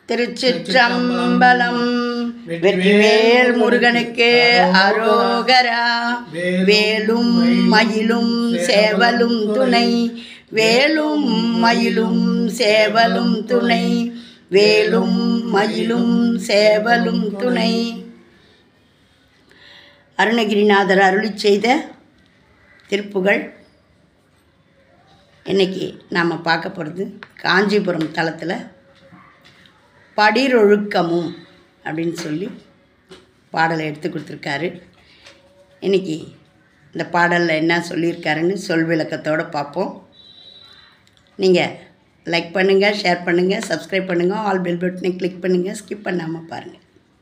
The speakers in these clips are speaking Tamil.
திருச்சிற்றம்பலம் வெற்றிவேல் முருகனுக்கு அரோகரா வேலும் மயிலும் சேவலும் துணை வேலும் மயிலும் சேவலும் துணை வேலும் மயிலும் சேவலும் துணை அருணகிரிநாதர் அருளி செய்த திருப்புகள் இன்னைக்கு நாம் பார்க்க போகிறது காஞ்சிபுரம் தலத்தில் படிரொழுக்கமும் அப்படின்னு சொல்லி பாடலை எடுத்து கொடுத்துருக்காரு இன்னைக்கு இந்த பாடலில் என்ன சொல்லியிருக்காருன்னு சொல் விளக்கத்தோடு பார்ப்போம் நீங்கள் லைக் பண்ணுங்கள் ஷேர் பண்ணுங்கள் சப்ஸ்கிரைப் பண்ணுங்கள் ஆல் பெல் பட்டனை கிளிக் பண்ணுங்கள் ஸ்கிப் பண்ணாமல் பாருங்கள்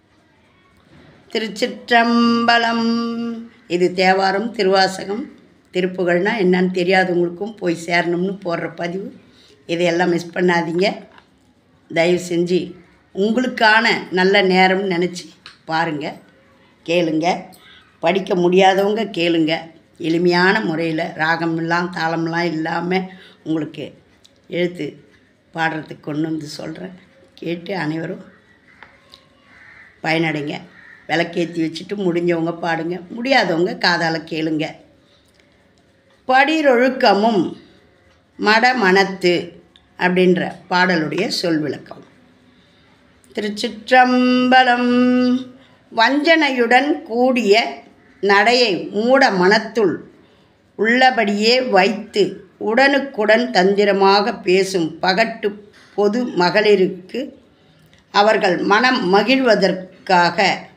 திருச்சிற்றம்பலம் இது தேவாரம் திருவாசகம் திருப்புகழ்னா என்னன்னு தெரியாதவங்களுக்கும் போய் சேரணும்னு போடுற பதிவு இதையெல்லாம் மிஸ் பண்ணாதீங்க தயவு செஞ்சு உங்களுக்கான நல்ல நேரம்னு நினச்சி பாருங்கள் கேளுங்க படிக்க முடியாதவங்க கேளுங்க எளிமையான முறையில் ராகமெல்லாம் தாளம்லாம் இல்லாமல் உங்களுக்கு எழுத்து பாடுறதுக்கு கொண்டு வந்து சொல்கிறேன் கேட்டு அனைவரும் பயனடைங்க விளக்கேற்றி வச்சுட்டு முடிஞ்சவங்க பாடுங்க முடியாதவங்க காதால் கேளுங்க படிரொழுக்கமும் மடமனத்து அப்படின்ற பாடலுடைய சொல் விளக்கம் திருச்சிற்றம்பலம் வஞ்சனையுடன் கூடிய நடையை மூட மனத்துள் உள்ளபடியே வைத்து உடனுக்குடன் தந்திரமாக பேசும் பகட்டு பொது மகளிருக்கு அவர்கள் மனம் மகிழ்வதற்காக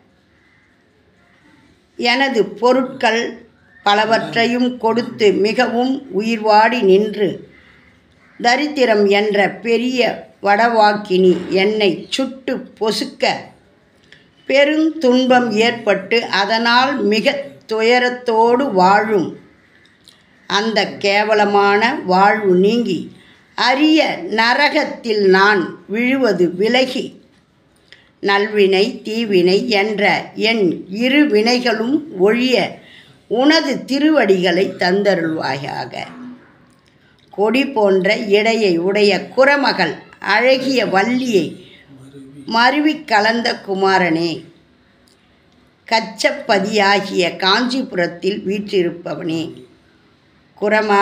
எனது பொருட்கள் பலவற்றையும் கொடுத்து மிகவும் உயிர்வாடி நின்று தரித்திரம் என்ற பெரிய வடவாக்கினி என்னை சுட்டு பொசுக்க பெருந்துன்பம் ஏற்பட்டு அதனால் மிக துயரத்தோடு வாழும் அந்த கேவலமான வாழ்வு நீங்கி அரிய நரகத்தில் நான் விழுவது விலகி நல்வினை தீவினை என்ற என் இரு வினைகளும் ஒழிய உனது திருவடிகளை தந்தருள்வாயாக கொடி போன்ற இடையை உடைய குரமகள் அழகிய வள்ளியை மருவி கலந்த குமாரனே கச்சப்பதியாகிய காஞ்சிபுரத்தில் வீற்றிருப்பவனே குரமா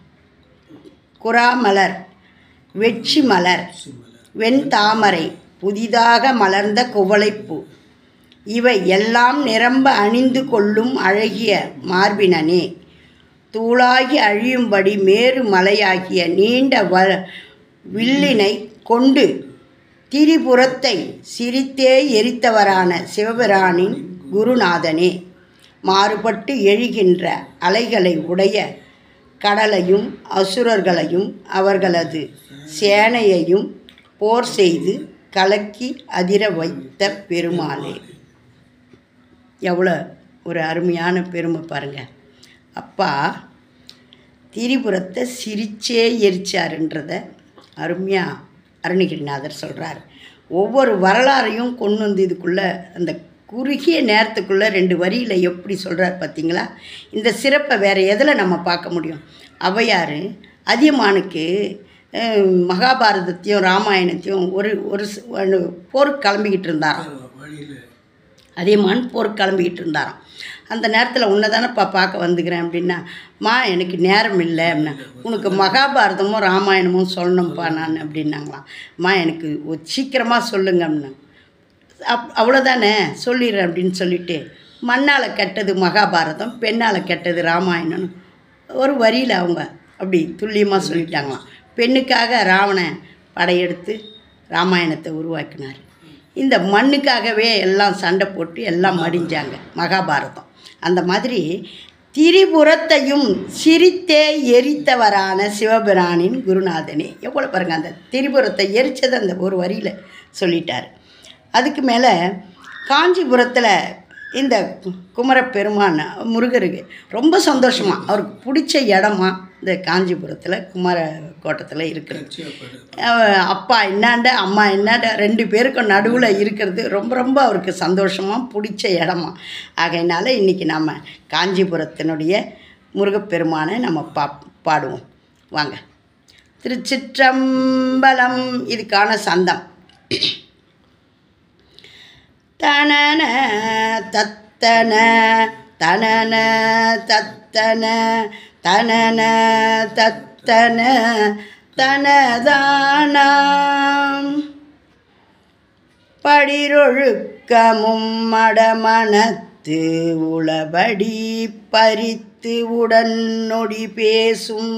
குராமலர் வெற்றி மலர் வெண்தாமரை புதிதாக மலர்ந்த குவளைப்பூ இவை எல்லாம் நிரம்ப அணிந்து கொள்ளும் அழகிய மார்பினனே தூளாகி அழியும்படி மேரு மலையாகிய நீண்ட வ வில்லினை கொண்டு திரிபுரத்தை சிரித்தே எரித்தவரான சிவபிரானின் குருநாதனே மாறுபட்டு எழுகின்ற அலைகளை உடைய கடலையும் அசுரர்களையும் அவர்களது சேனையையும் போர் செய்து கலக்கி அதிர வைத்த பெருமாளே எவ்வளோ ஒரு அருமையான பெருமை பாருங்கள் அப்பா திரிபுரத்தை சிரிச்சே எரிச்சாருன்றத அருமையாக அருணகிரிநாதர் சொல்கிறார் ஒவ்வொரு வரலாறையும் கொண்டு வந்து இதுக்குள்ளே அந்த குறுகிய நேரத்துக்குள்ளே ரெண்டு வரியில் எப்படி சொல்கிறார் பார்த்தீங்களா இந்த சிறப்பை வேறு எதில் நம்ம பார்க்க முடியும் ஔவையார் அதியமானுக்கு அஹ், மகாபாரதத்தையும் ராமாயணத்தையும் ஒரு ஒரு ஸ்- ஒரு போருக்கு கிளம்பிக்கிட்டு இருந்தாராம் அதியமான் போருக்கு கிளம்பிக்கிட்டு இருந்தாராம் அந்த நேரத்தில் உன்னை தானேப்பா பார்க்க வந்துக்கிறேன் அப்படின்னா மா எனக்கு நேரம் இல்லை அப்படின்னா உனக்கு மகாபாரதமும் ராமாயணமும் சொல்லணும்ப்பா நான் அப்படின்னாங்களாம் மா எனக்கு ஒரு சீக்கிரமாக சொல்லுங்க அப்படின்னாங்க அப் அவ்வளோதானே சொல்லிடுறேன் அப்படின்னு சொல்லிட்டு மண்ணால் கெட்டது மகாபாரதம் பெண்ணால் கெட்டது ராமாயணம் ஒரு வரியில் அவங்க அப்படி துல்லியமாக சொல்லிட்டாங்களாம் பெண்ணுக்காக ராவணன் படையெடுத்து ராமாயணத்தை உருவாக்கினார் இந்த மண்ணுக்காகவே எல்லாம் சண்டை போட்டு எல்லாம் மடிஞ்சாங்க மகாபாரதம் அந்த மாதிரி திரிபுரத்தையும் சிரித்தே எரித்தவரான சிவபிரானின் குருநாதனே எவ்வளோ பாருங்கள் அந்த திரிபுரத்தை எரித்ததை அந்த ஒரு வரியில் சொல்லிட்டார் அதுக்கு மேலே காஞ்சிபுரத்தில் இந்த கு- குமரப்பெருமான் முருகருக்கு ரொம்ப சந்தோஷமா அவருக்கு பிடிச்ச இடமா இந்த காஞ்சிபுரத்தில் குமார கோட்டத்தில் இருக்கிறது அஹ் அப்பா என்னாண்ட அம்மா என்னாண்ட ரெண்டு பேருக்கும் நடுவில் இருக்கிறது ரொம்ப ரொம்ப அவருக்கு சந்தோஷமாக பிடிச்ச இடமா ஆகையினால இன்றைக்கி நம்ம காஞ்சிபுரத்தினுடைய முருகப்பெருமானை நம்ம பா பாடுவோம் வாங்க திருச்சிற்றம்பலம் இதுக்கான சந்தம் தனன தத்தன தனன தத்தன தனன தத்தன தனதானாம் படிரொழுக்கமும் மடமனத்து உளபடி பறித்து உடன் நொடி பேசும்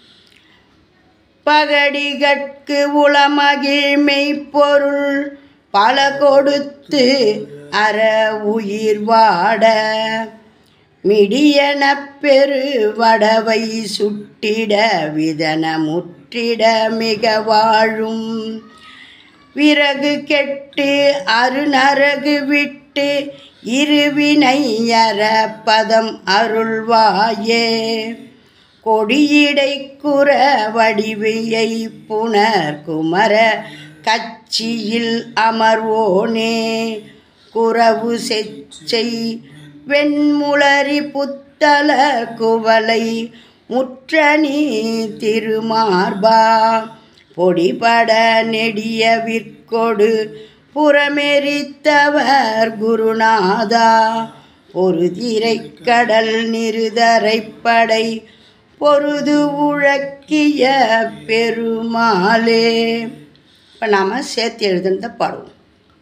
பகடிகட்கு உளமகிழ்மை பொருள் பல கொடுத்து அற உயிர் வாட மிடியன பெருவடவை சுட்டிட விதன முற்றிட மிக வாழும் விறகு கெட்டு அருநரகு விட்டு இருவினையற பதம் அருள்வாயே கொடியிடை குற வடிவையை புனர் குமர கச்சியில் அமர்வோனே குறவு செச்சை வெண்முளரி புத்தல குவலை முற்றணி திருமார்பா பொடிபட நெடிய விற்கொடு புறமெரித்தவர் குருநாதா பொருதிரை கடல் நிருதரைப்படை பொருது உழக்கிய பெருமாளே இப்போ நாம் சேர்த்து எழுதுனத பாடுவோம்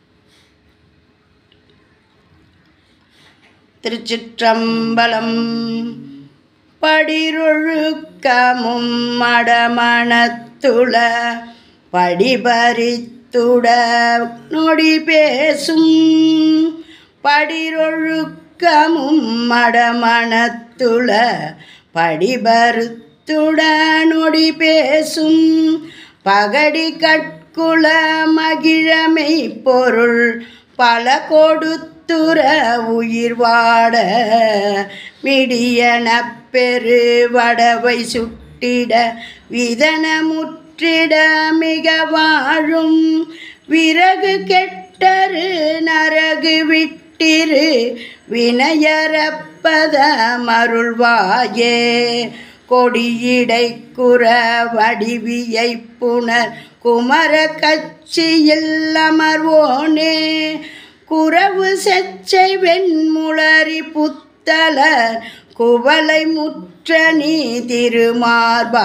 திருச்சிற்றம்பலம் படிரொழுக்கமும் மடமணத்துள படிபரித்துட நொடி பேசும் படிரொழுக்கமும் மடமணத்துள படிபருத்துட நொடி பேசும் பகடி கட்குல மகிழமை பொருள் பல கொடுத்துற உயிர் வாட மிடியன பெரு வடவை சுட்டிட விதன முற்றிட மிக வாழும் விறகு கெட்டரு நரகு விட்டிரு வினையரப்பத மருள்வாயே கொடியிடை குற வடிவியை புனர் குமர கட்சியில் அமர்வோனே குறவு செச்சை வெண்முளரி புத்தலர் குவலை முற்றணி திருமார்பா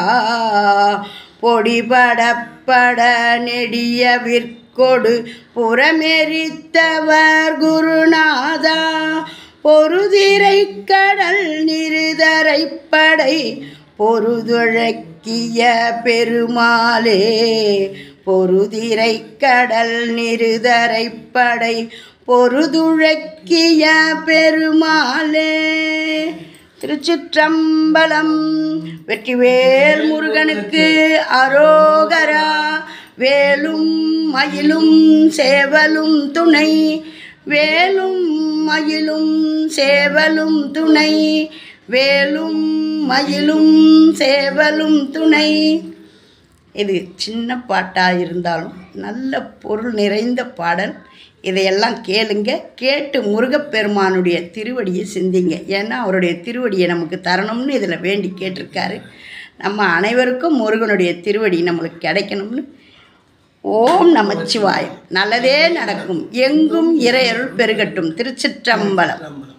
பொடிபடப்பட நெடிய விற்கொடு புறமெரித்தவர் குருநாதா பொருதிரை கடல் நிருதரைப்படை பொருதுழக்கிய பெருமாளே பொருதிரை கடல் நிருதரைப்படை பொருதுழக்கிய பெருமாளே திருச்சிற்றம்பலம் வெற்றிவேல் முருகனுக்கு அரோகரா வேலும் மயிலும் சேவலும் துணை வேலும் மயிலும் சேவலும் துணை வேலும் மயிலும் சேவலும் துணை இது சின்ன பாட்டாக இருந்தாலும் நல்ல பொருள் நிறைந்த பாடல் இதையெல்லாம் கேளுங்க கேட்டு முருகப்பெருமானுடைய திருவடியை சிந்திங்க ஏன்னா அவருடைய திருவடியை நமக்கு தரணும்னு இதில் வேண்டி கேட்டிருக்காரு நம்ம அனைவருக்கும் முருகனுடைய திருவடி நம்மளுக்கு கிடைக்கணும்னு ஓம் நமச்சிவாயம் நல்லதே நடக்கும் எங்கும் இறையருள் பெருகட்டும் திருச்சிற்றம்பலம்